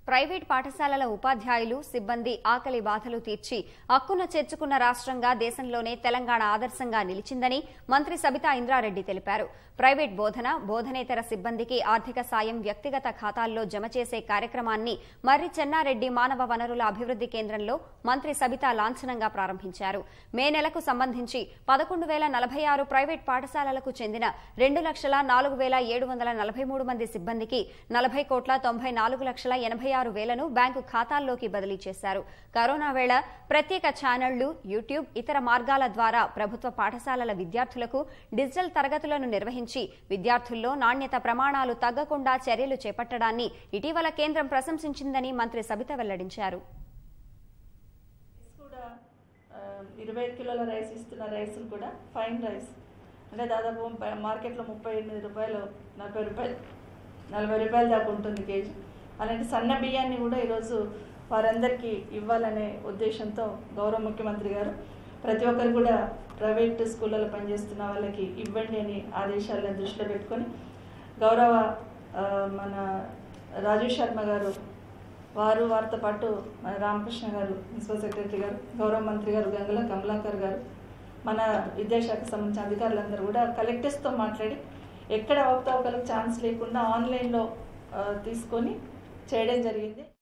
private పాఠశాలల ఉపాధ్యాయులు సిబ్బంది ఆకలి బాధలు తీర్చి హక్కున చేర్చుకున్న రాష్ట్రంగా దేశంలోనే తెలంగాణ ఆదర్శంగా నిలిచిందని మంత్రి సబితా ఇంద్రారెడ్డి తెలిపారు ప్రైవేట్ బోధన బోధనేతర సిబ్బందికి ఆర్థిక సాయం వ్యక్తిగత ఖాతాల్లో జమ చేసే కార్యక్రమాన్ని మర్రి చెన్నారెడ్డి మానవ వనరుల అభివృద్ది కేంద్రంలో మంత్రి సబితా లాంఛనంగా ప్రారంభించారు మే నెలకు సంబంధించి పదకొండు వేల నలభై ఆరు ప్రైవేట్ పాఠశాలలకు చెందిన రెండు లక్షల నాలుగు వేల ఏడు వందల నలభై మూడు మంది సిబ్బందికి నలభై కోట్ల తొంభై నాలుగు లక్షల ఎనభై ఆరు వేలను బ్యాంకు ఖాతాల్లోకి బదిలీ చేశారు కరోనా వేళ ప్రత్యేక ఛానళ్లు యూట్యూబ్ ఇతర మార్గాల ద్వారా ప్రభుత్వ పాఠశాలల విద్యార్థులకు డిజిటల్ తరగతులను నిర్వహించి విద్యార్థుల్లో నాణ్యత ప్రమాణాలు తగ్గకుండా చర్యలు చేపట్టడాన్ని ఇటీవల కేంద్రం ప్రశంసించిందని మంత్రి సబిత వెల్లడించారు రైస్ కూడా ఆ, ఇరవై ఐదు కిలోల రైస్ ఇస్తున్న రైస్లు కూడా ఫైన్ రైస్ అంటే దాదాపు ముప్పై- మార్కెట్లో ముప్పై ఎనిమిది రూపాయలు నలభై రూపాయలు నలభై రూపాయల దాకా ఉంటుంది కేజీ అలాంటి సన్న బియ్యాన్ని కూడా ఈరోజు వారందరికీ ఇవ్వాలనే ఉద్దేశంతో గౌరవ ముఖ్యమంత్రి గారు ప్రతి ఒక్కరు కూడా ప్రైవేట్ స్కూళ్ళలో పనిచేస్తున్న వాళ్ళకి ఇవ్వండి అని ఆదేశాలను దృష్టిలో పెట్టుకొని గౌరవ ఆ, మన రాజీవ్ శర్మ గారు వారు వారితో పాటు మన రామకృష్ణ గారు ప్రిన్సిపల్ సెక్రటరీ గారు గౌరవ మంత్రి గారు గంగుల కమలాకర్ గారు మన విద్యాశాఖకు సంబంధించిన అధికారులందరూ కూడా కలెక్టర్స్తో మాట్లాడి ఎక్కడ అవకతవకలకు ఛాన్స్ లేకుండా ఆన్లైన్లో ఆ, తీసుకొని చేయడం జరిగింది